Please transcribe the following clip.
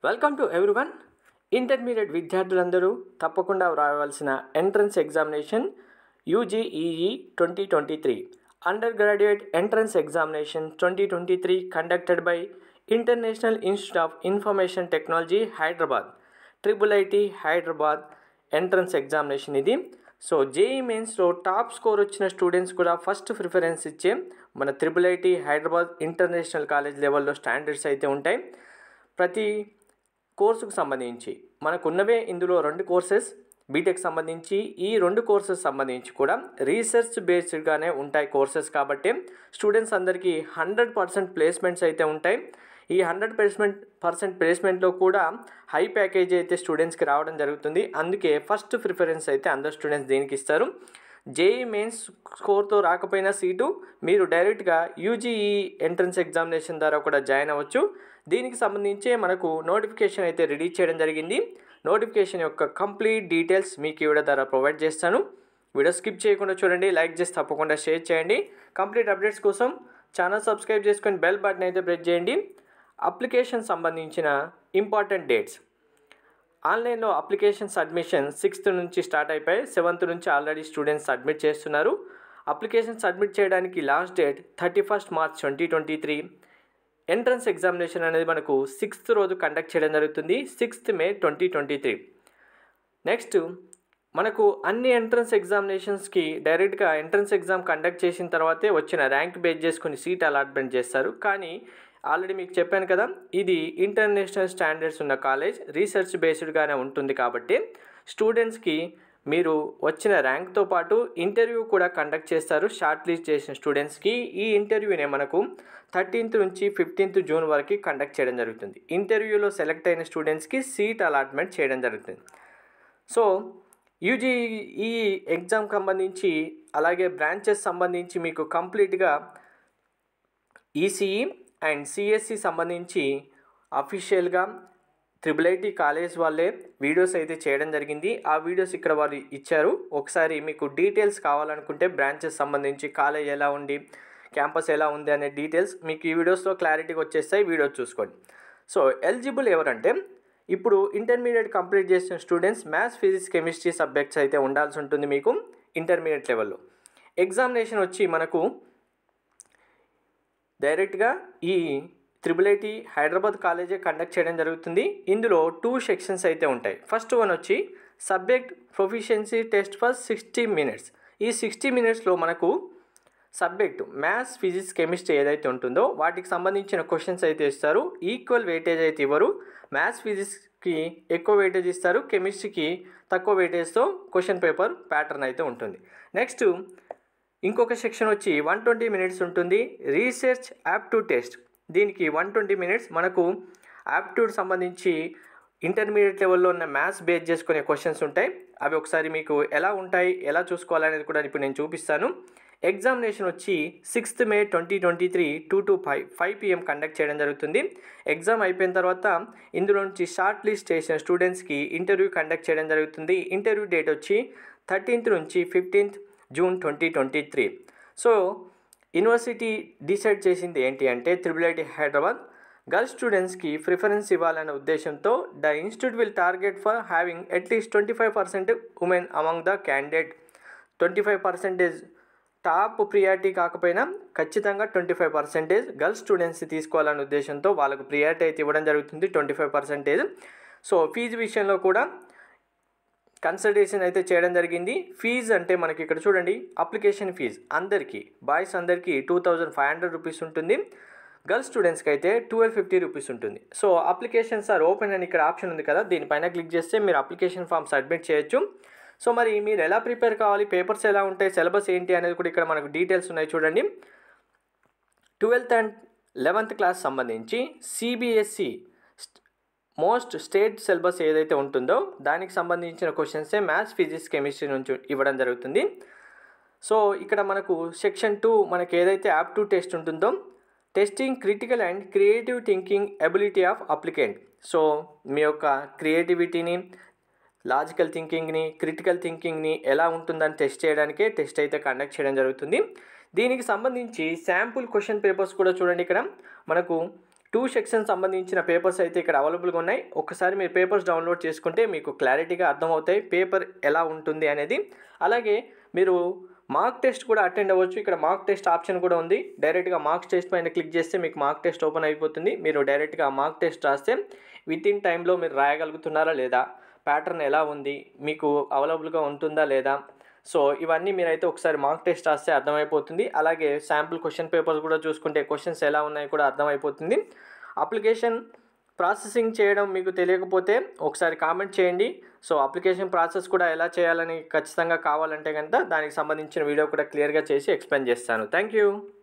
welcome to everyone intermediate విద్యార్థులందరూ తప్పకుండా వ్రాయవలసిన entrance examination UGEE twenty twenty three undergraduate entrance examination twenty twenty three conducted by international institute of information technology Hyderabad triple IT Hyderabad entrance examination ఇది so JEE మెయిన్స్లో top score వచ్చిన students కూడా first preference ఇచ్చే మన triple IT Hyderabad international college లెవెల్లో standards అయితే ఉంటాయి ప్రతి కోర్సుకు సంబంధించి మనకున్నవే ఇందులో రెండు కోర్సెస్ బీటెక్ సంబంధించి ఈ రెండు కోర్సెస్ సంబంధించి కూడా రీసెర్చ్ బేస్డ్గానే ఉంటాయి కోర్సెస్ కాబట్టి స్టూడెంట్స్ అందరికీ హండ్రెడ్ పర్సెంట్ ప్లేస్మెంట్స్ అయితే ఉంటాయి ఈ హండ్రెడ్ పర్సెంట్ పర్సెంట్ ప్లేస్మెంట్లో కూడా హై ప్యాకేజ్ అయితే స్టూడెంట్స్కి రావడం జరుగుతుంది అందుకే ఫస్ట్ ప్రిఫరెన్స్ అయితే అందరు స్టూడెంట్స్ దీనికి ఇస్తారు జేఈ మెయిన్స్ స్కోర్తో రాకపోయినా సీటు మీరు డైరెక్ట్గా యూజీఈ ఎంట్రన్స్ ఎగ్జామినేషన్ ద్వారా కూడా జాయిన్ అవ్వచ్చు దీనికి సంబంధించి మనకు నోటిఫికేషన్ అయితే రిలీజ్ చేయడం జరిగింది నోటిఫికేషన్ యొక్క కంప్లీట్ డీటెయిల్స్ మీకు ఇవిడ ద్వారా ప్రొవైడ్ చేస్తాను వీడియో స్కిప్ చేయకుండా చూడండి లైక్ చేసి తప్పకుండా షేర్ చేయండి కంప్లీట్ అప్డేట్స్ కోసం ఛానల్ సబ్స్క్రైబ్ చేసుకొని బెల్ బటన్ అయితే ప్రెస్ చేయండి అప్లికేషన్ సంబంధించిన ఇంపార్టెంట్ డేట్స్ ఆన్లైన్లో అప్లికేషన్ సబ్మిషన్ సిక్స్త్ నుంచి స్టార్ట్ అయిపోయి సెవెంత్ నుంచి ఆల్రెడీ స్టూడెంట్స్ సబ్మిట్ చేస్తున్నారు అప్లికేషన్ సబ్మిట్ చేయడానికి last date thirty first March twenty twenty three entrance examination అనేది మనకు సిక్స్త్ రోజు కండక్ట్ చేయడం జరుగుతుంది sixth May twenty twenty three next మనకు అన్ని ఎంట్రన్స్ ఎగ్జామినేషన్స్కి డైరెక్ట్గా ఎంట్రన్స్ ఎగ్జామ్ కండక్ట్ చేసిన తర్వాతే వచ్చిన ర్యాంక్ బేస్ చేసుకుని సీట్ అలాట్మెంట్ చేస్తారు కానీ ఆల్రెడీ మీకు చెప్పాను కదా ఇది ఇంటర్నేషనల్ స్టాండర్డ్స్ ఉన్న కాలేజ్ రీసెర్చ్ బేస్డ్గానే ఉంటుంది కాబట్టి స్టూడెంట్స్కి మీరు వచ్చిన ర్యాంక్తో పాటు ఇంటర్వ్యూ కూడా కండక్ట్ చేస్తారు షార్ట్ లిస్ట్ చేసిన స్టూడెంట్స్కి ఈ ఇంటర్వ్యూనే మనకు థర్టీన్త్ నుంచి ఫిఫ్టీన్త్ జూన్ వరకు కండక్ట్ చేయడం జరుగుతుంది ఇంటర్వ్యూలో సెలెక్ట్ అయిన స్టూడెంట్స్కి సీట్ అలాట్మెంట్ చేయడం జరుగుతుంది సో యూజీ ఈ ఎగ్జామ్ సంబంధించి అలాగే బ్రాంచెస్ సంబంధించి మీకు కంప్లీట్గా ఈసీఈ అండ్ సిఎస్సి సంబంధించి అఫీషియల్గా త్రిబుల్ ఐటీ కాలేజ్ వాళ్ళే వీడియోస్ అయితే చేయడం జరిగింది ఆ వీడియోస్ ఇక్కడ వారు ఇచ్చారు ఒకసారి మీకు డీటెయిల్స్ కావాలనుకుంటే బ్రాంచెస్ సంబంధించి కాలేజ్ ఎలా ఉంది క్యాంపస్ ఎలా ఉంది అనే డీటెయిల్స్ మీకు ఈ వీడియోస్లో క్లారిటీగా వచ్చేస్తాయి వీడియో చూసుకోండి సో ఎలిజిబుల్ ఎవరంటే ఇప్పుడు ఇంటర్మీడియట్ కంప్లీట్ చేసిన students maths physics chemistry subjects అయితే ఉండాల్సి ఉంటుంది మీకు ఇంటర్మీడియట్ లెవెల్లో ఎగ్జామినేషన్ వచ్చి మనకు డైరెక్ట్గా ఈ త్రిబుల్ ఐటీ హైదరాబాద్ కాలేజే కండక్ట్ చేయడం జరుగుతుంది ఇందులో టూ సెక్షన్స్ అయితే ఉంటాయి ఫస్ట్ వన్ వచ్చి subject proficiency test for sixty minutes ఈ సిక్స్టీ మినిట్స్లో మనకు సబ్జెక్టు మ్యాథ్స్ ఫిజిక్స్ కెమిస్ట్రీ ఏదైతే ఉంటుందో వాటికి సంబంధించిన క్వశ్చన్స్ అయితే ఇస్తారు ఈక్వల్ వెయిటేజ్ అయితే ఇవ్వరు మ్యాథ్స్ ఫిజిక్స్కి ఎక్కువ వెయిటేజ్ ఇస్తారు కెమిస్ట్రీకి తక్కువ వెయిటేజ్తో క్వశ్చన్ పేపర్ ప్యాటర్న్ అయితే ఉంటుంది నెక్స్ట్ ఇంకొక సెక్షన్ వచ్చి వన్ ట్వంటీ మినిట్స్ ఉంటుంది రీసెర్చ్ యాప్ట్యూడ్ టెస్ట్ దీనికి వన్ ట్వంటీ మినిట్స్ మనకు యాప్ట్యూడ్ సంబంధించి ఇంటర్మీడియట్ లెవెల్లో ఉన్న మ్యాథ్స్ బేస్ చేసుకునే క్వశ్చన్స్ ఉంటాయి అవి ఒకసారి మీకు ఎలా ఉంటాయి ఎలా చూసుకోవాలనేది కూడా ఇప్పుడు నేను చూపిస్తాను ఎగ్జామినేషన్ వచ్చి sixth May twenty twenty three two to five five PM conduct చేయడం జరుగుతుంది ఎగ్జామ్ అయిపోయిన తర్వాత ఇందులో నుంచి షార్ట్ లిస్ట్ చేసిన స్టూడెంట్స్కి ఇంటర్వ్యూ కండక్ట్ చేయడం జరుగుతుంది ఇంటర్వ్యూ డేట్ వచ్చి థర్టీన్త్ నుంచి fifteenth June twenty twenty three so university decide చేసింది ఏంటి అంటే త్రిబుల్ ఐటీ హైదరాబాద్ గర్ల్స్ స్టూడెంట్స్కి ప్రిఫరెన్స్ ఇవ్వాలనే ఉద్దేశంతో the institute will target for having at least twenty five percent women among the candidate twenty five percentage top priority కాకపోయినా ఖచ్చితంగా twenty five percentage girls students తీసుకోవాలనే ఉద్దేశంతో వాళ్ళకు ప్రియారిటీ అయితే ఇవ్వడం జరుగుతుంది twenty five percentage so fee విషయంలో కూడా కన్సల్టేషన్ అయితే చేయడం జరిగింది ఫీజు అంటే మనకి ఇక్కడ చూడండి అప్లికేషన్ ఫీజు అందరికీ బాయ్స్ అందరికీ two thousand five hundred rupees ఉంటుంది గర్ల్స్ స్టూడెంట్స్కి అయితే ట్వెల్వ్ ఫిఫ్టీ రూపీస్ ఉంటుంది సో అప్లికేషన్స్ ఆర్ ఓపెన్ అని ఇక్కడ ఆప్షన్ ఉంది కదా దీనిపైన క్లిక్ చేస్తే మీరు అప్లికేషన్ ఫామ్ సబ్మిట్ చేయొచ్చు సో మరి మీరు ఎలా ప్రిపేర్ కావాలి పేపర్స్ ఎలా ఉంటాయి సిలబస్ ఏంటి అనేది కూడా ఇక్కడ మనకు డీటెయిల్స్ ఉన్నాయి చూడండి ట్వెల్త్ అండ్ లెవెంత్ క్లాస్ సంబంధించి సిబిఎస్సి మోస్ట్ స్టేట్ సిలబస్ ఏదైతే ఉంటుందో దానికి సంబంధించిన క్వశ్చన్సే మ్యాథ్స్ ఫిజిక్స్ కెమిస్ట్రీ నుంచి ఇవ్వడం జరుగుతుంది సో ఇక్కడ మనకు సెక్షన్ టూ మనకి ఏదైతే యాప్టూ టెస్ట్ ఉంటుందో testing critical and creative thinking ability of applicant so మీ యొక్క క్రియేటివిటీని లాజికల్ థింకింగ్ని క్రిటికల్ థింకింగ్ని ఎలా ఉంటుందని టెస్ట్ చేయడానికే టెస్ట్ అయితే కండక్ట్ చేయడం జరుగుతుంది దీనికి సంబంధించి శాంపుల్ క్వశ్చన్ పేపర్స్ కూడా చూడండి ఇక్కడ మనకు టూ సెక్షన్ సంబంధించిన పేపర్స్ అయితే ఇక్కడ అవైలబుల్గా ఉన్నాయి ఒకసారి మీరు పేపర్స్ డౌన్లోడ్ చేసుకుంటే మీకు క్లారిటీగా అర్థమవుతాయి పేపర్ ఎలా ఉంటుంది అనేది అలాగే మీరు మార్క్ టెస్ట్ కూడా అటెండ్ అవ్వచ్చు ఇక్కడ మార్క్ టెస్ట్ ఆప్షన్ కూడా ఉంది డైరెక్ట్గా మార్క్స్ టెస్ట్ పైన క్లిక్ చేస్తే మీకు మార్క్ టెస్ట్ ఓపెన్ అయిపోతుంది మీరు డైరెక్ట్గా మార్క్ టెస్ట్ రాస్తే విత్ ఇన్ టైంలో మీరు రాయగలుగుతున్నారా లేదా ప్యాటర్న్ ఎలా ఉంది మీకు అవైలబుల్గా ఉంటుందా లేదా సో ఇవన్నీ మీరైతే ఒకసారి మార్క్ టెస్ట్ రాస్తే అర్థమైపోతుంది అలాగే శాంపుల్ క్వశ్చన్ పేపర్స్ కూడా చూసుకుంటే క్వశ్చన్స్ ఎలా ఉన్నాయి కూడా అర్థమైపోతుంది అప్లికేషన్ ప్రాసెసింగ్ చేయడం మీకు తెలియకపోతే ఒకసారి కామెంట్ చేయండి సో అప్లికేషన్ ప్రాసెస్ కూడా ఎలా చేయాలని ఖచ్చితంగా కావాలంటే కనుక దానికి సంబంధించిన వీడియో కూడా క్లియర్గా చేసి ఎక్స్ప్లెయిన్ చేస్తాను థ్యాంక్ యూ